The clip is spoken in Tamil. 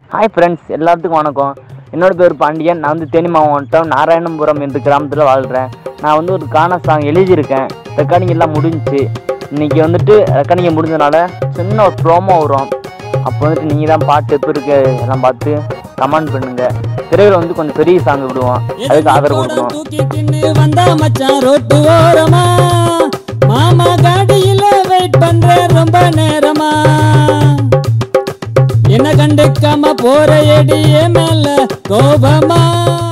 ஹாய் ஃப்ரெண்ட்ஸ் எல்லாத்துக்கும் வணக்கம் என்னோட பேர் பாண்டியன் நான் வந்து தேனி மாவட்டம் நாராயணபுரம் என்ற கிராமத்தில் வாழ்கிறேன் நான் வந்து ஒரு கானா சாங் எழுதியிருக்கேன் ரெக்கார்டிங் எல்லாம் முடிஞ்சுச்சு இன்றைக்கி வந்துட்டு ரெக்கார்டிங் முடிஞ்சதுனால சின்ன ஒரு ப்ரோமோ வரும் அப்போ வந்துட்டு நீங்கள் தான் பாட்டு எப்படி இருக்கு எல்லாம் பார்த்து கமெண்ட் பண்ணுங்கள் திரையில் வந்து கொஞ்சம் பெரிய சாங் விடுவோம் அதுக்கு ஆதரவு கொடுக்கணும் தூக்கிக்கின்னு வந்தா மச்சான் ரோட்டு ஓரமா மாமா காடியில வெயிட் பண்ற ரொம்ப நேரமா என்ன கண்டுக்காம போற எடியே மேல கோபமா